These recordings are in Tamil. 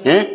அஹ்?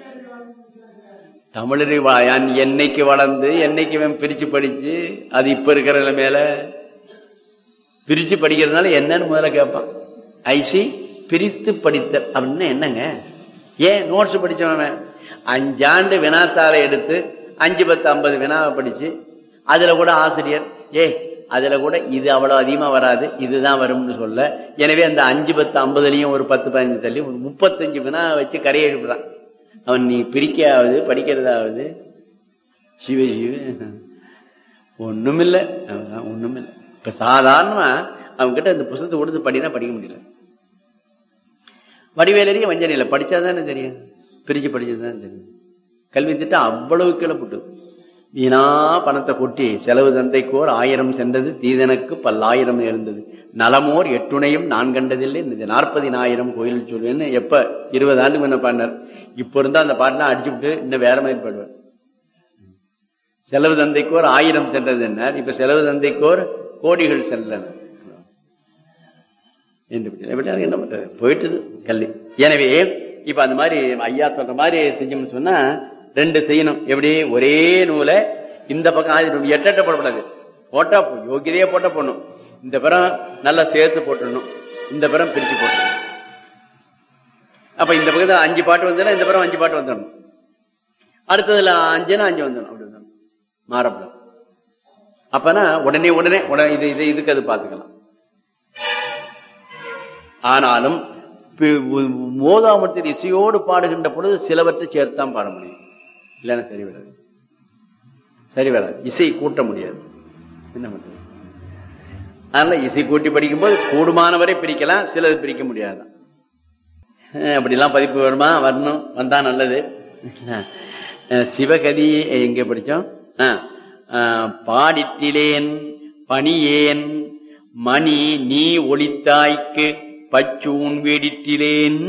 தமிழறி வா- யான் என்னைக்கு வளர்ந்து என்னைக்கு இவன் பிரிச்சு படிச்சு அது இப்ப இருக்கிற நிலைமையில பிரிச்சு படிக்கிறதுனால என்னன்னு முதல்ல கேட்பான் ஐசி பிரித்து படித்தல் அப்படின்னா என்னங்க ஏன் நோட்ஸ் படிச்சவன் அஞ்சாண்டு வினாத்தாளை எடுத்து அஞ்சு பத்து ஐம்பது வினாவை படிச்சு அதுல கூட ஆசிரியர் ஏ அதுல கூட இது அவ்வளவு அதிகமா வராது இதுதான் வரும்னு சொல்ல எனவே அந்த அஞ்சு பத்து ஐம்பதுலயும் ஒரு பத்து பதினஞ்சு தள்ளி ஒரு முப்பத்தஞ்சு வினா வச்சு கரையை எழுப்புறான் அவன் நீ பிரிக்காவது படிக்கிறதாவது சிவ சிவ ஒண்ணுமில்ல அவ்வளவுதான் ஒண்ணுமில்ல இப்ப சாதாரணமா அவங்க கிட்ட இந்த புத்தகத்தை கொடுத்து படினா படிக்க முடியல வடிவேலரிய வஞ்சனை இல்லை படிச்சாதானே தெரியும் பிரிச்சு படிச்சதுதான் தெரியும் கல்வி திட்டம் அவ்வளவு கிளப்புட்டு வீணா பணத்தை கொட்டி செலவு தந்தைக்கோர் ஆயிரம் சென்றது தீதனுக்கு பல்லாயிரம் இருந்தது நலமோர் எட்டுணையும் நான் கண்டதில்லை இந்த நாற்பதினாயிரம் கோயில் சொல்லுவேன்னு எப்ப இருபது ஆண்டுக்கு முன்ன பாடினார் இப்ப இருந்தா அந்த பாட்டெல்லாம் அடிச்சு விட்டு இன்னும் வேற மாதிரி பாடுவார் செலவு தந்தைக்கோர் ஆயிரம் சென்றது என்ன இப்ப செலவு தந்தைக்கோர் கோடிகள் சென்றன என்று விட்டு- விட்டு என்ன பண்றது போயிட்டுது கல்வி எனவே இப்ப அந்த மாதிரி ஐயா சொல்ற மாதிரி செஞ்சோம்னு சொன்னா ரெண்டு செய்யணும் எப்படி ஒரே நூலை இந்த பக்கம் ஆதி எட்டெட்ட போடக்கூடாது போட்டா போ- யோகியதையே போட்டா போடணும் இந்த பிறம் நல்லா சேர்த்து போட்டுடணும் இந்த பிறம் பிரிச்சு போட்டுடணும் அப்ப இந்த பக்கத்துல அஞ்சு பாட்டு வந்தா இந்த பிறம் அஞ்சு பாட்டு வந்துடணும் அடுத்ததுல அஞ்சுனா அஞ்சு வந்துடணும் அப்படி வந்துடணும் மாறப்படும் அப்பனா உடனே உடனே உடனே இது இது இதுக்கு அது பாத்துக்கலாம் ஆனாலும் பி- உ- மோதாமத்தில் இசையோடு பாடுகின்ற பொழுது சிலவற்றை சேர்த்தான் பாட முடியும் இல்லைன்னா சரி வராது சரி வராது இசை கூட்ட முடியாது என்ன பண்றது அதனால இசை கூட்டி படிக்கும்போது கூடுமானவரை பிரிக்கலாம் சிலது பிரிக்க முடியாது அப்படிலாம் பதிப்பு வருமா வரணும் வந்தா நல்லது அஹ் சிவகதி எங்க படிச்சோம் அஹ், அஹ், பாடிட்டிலேன் பணியேன் மணி நீ ஒளித்தாய்க்கு பச்சூன் வேடிட்டிலேன்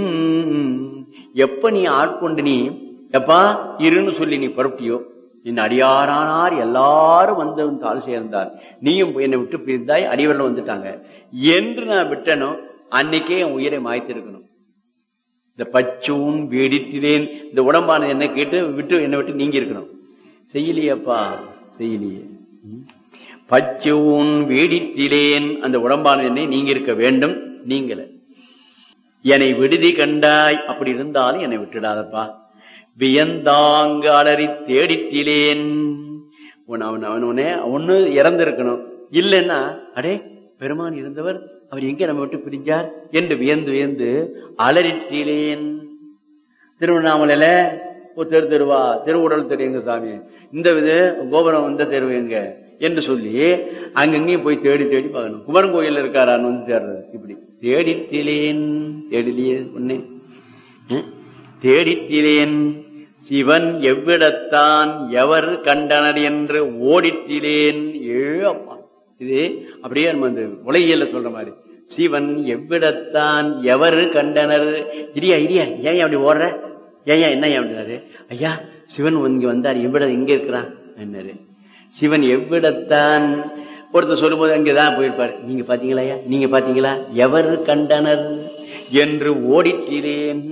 எப்ப நீ ஆட்கொண்டு நீ எப்பா இருன்னு சொல்லி நீ புறப்பட்டியோ என் அடியாரானார் எல்லாரும் வந்து உன் தாள் சேர்ந்தார் நீயும் என்னை விட்டு பிரிந்தாய் அடிவரில் வந்துட்டாங்க என்று நான் விட்டனோ அன்னைக்கே என் உயிரை மாய்த்திருக்கணும் இந்த பச்சூன் வேடிட்டிலேன் இந்த உடம்பானது என்ன கேட்டு விட்டு என்னை விட்டு நீங்கி இருக்கணும் செய்யலையப்பா செய்யலையே ம். பச்சூன் வேடிட்டிலேன் அந்த உடம்பானது என்னை நீங்கி இருக்க வேண்டும் நீங்கள என்னை விடுதி கண்டாய் அப்படி இருந்தாலும் என்னை விட்டுடாதப்பா வியந்தாங்கு அலறி தேடிட்டிலேன் உன் அவன் அவன் உடனே ஒண்ணு இறந்திருக்கணும் இல்லைன்னா அடே பெருமான் இருந்தவர் அவர் எங்கே நம்ம விட்டு பிரிஞ்சார் என்று வியந்து வியந்து அலறிட்டிலேன் திருவண்ணாமலையில ஒரு தெரு தெருவா திருவுடல் தெரியுங்க சாமி இந்த இது கோபுரம் வந்த தெருவு எங்க என்று சொல்லி அங்கங்கேயும் போய் தேடி தேடி பார்க்கணும் குமரன் கோயில் இருக்காரான்னு வந்து தேடுறது இப்படி தேடிட்டிலேன் தேடிலேயே ஒன்னே ம்? தேடிட்டிலேன் சிவன் எவ்விடத்தான் எவர் கண்டனர் என்று ஓடிட்டிலேன் ஏ அப்பா இது அப்படியே நம்ம அந்த உலகியல்ல சொல்ற மாதிரி சிவன் எவ்விடத்தான் எவர் கண்டனர் இரியா இரியா ஏன் அப்படி ஓடுற ஏன் என்ன ஏன் அப்படின்னாரு ஐயா சிவன் இங்க வந்தார் எவ்விட இங்க இருக்கிறான் என்னாரு சிவன் எவ்விடத்தான் ஒருத்தர் சொல்லும்போது அங்கதான் போயிருப்பாரு நீங்க பாத்தீங்களா ஐயா நீங்க பாத்தீங்களா எவர் கண்டனர் என்று ஓடிக்கிறேன்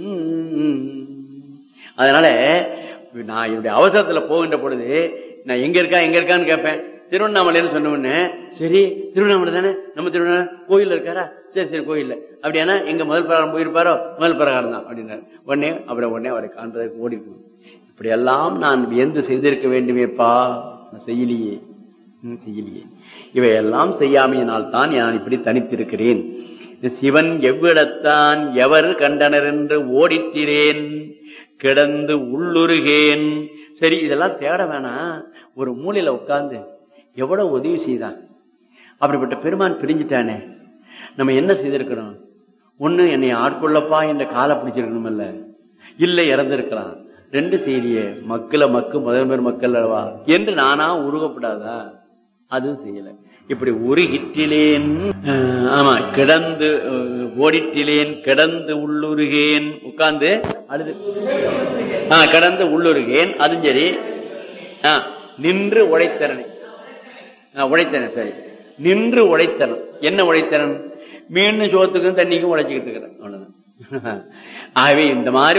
அதனால நான் என்னுடைய அவசரத்துல போகின்ற பொழுது நான் எங்க இருக்கா எங்க இருக்கான்னு கேட்பேன் திருவண்ணாமலைன்னு சொன்ன உடனே சரி திருவண்ணாமலை தானே நம்ம திருவண்ணாமலை கோயில் இருக்காரா சரி சரி கோயில்ல அப்படியானா எங்க முதல் பிரகாரம் போயிருப்பாரோ முதல் பிரகாரம் தான் அப்படின்னாரு உடனே அப்புறம் உடனே அவரை காண்பதற்கு ஓடிக்கணும் இப்படி எல்லாம் நான் வியந்து செய்திருக்க வேண்டுமேப்பா நான் செய்யலையே ம், செய்யலையே இவையெல்லாம் செய்யாமையினால் தான் நான் இப்படி தனித்திருக்கிறேன் சிவன் எவ்விடத்தான் எவர் கண்டனர் என்று ஓடித்திரேன் கிடந்து உள்ளுருகேன் சரி இதெல்லாம் தேட வேணாம் ஒரு மூலையில உட்கார்ந்து எவ்வளவு உதவி செய்தான் அப்படிப்பட்ட பெருமான் பிரிஞ்சுட்டானே நம்ம என்ன செய்திருக்கிறோம் ஒண்ணு என்னை ஆட்கொள்ளப்பா என்ற காலை பிடிச்சிருக்கணும் இல்ல இல்ல இறந்திருக்கலாம் ரெண்டு செய்தியே மக்களை மக்கு முதல்வர் மக்கள் அல்லவா என்று நானா உருகப்படாதா அதுவும் செய்யல இப்படி உருகிட்டிலேன் அஹ், ஆமா கிடந்து அஹ், ஓடிட்டிலேன் கிடந்து உள்ளுருகேன் உட்கார்ந்து அடுத்து ஆ கிடந்து உள்ளுருகேன் அதுவும் சரி ஆ, நின்று உழைத்தரனை ஆ, உழைத்தனன் சரி நின்று உழைத்தனன் என்ன உழைத்தனன் மீன் சோத்துக்கும் தண்ணிக்கும் உழைச்சிக்கிட்டு இருக்கிறேன் அவ்வளவுதான் ஆகவே இந்த மாதிரி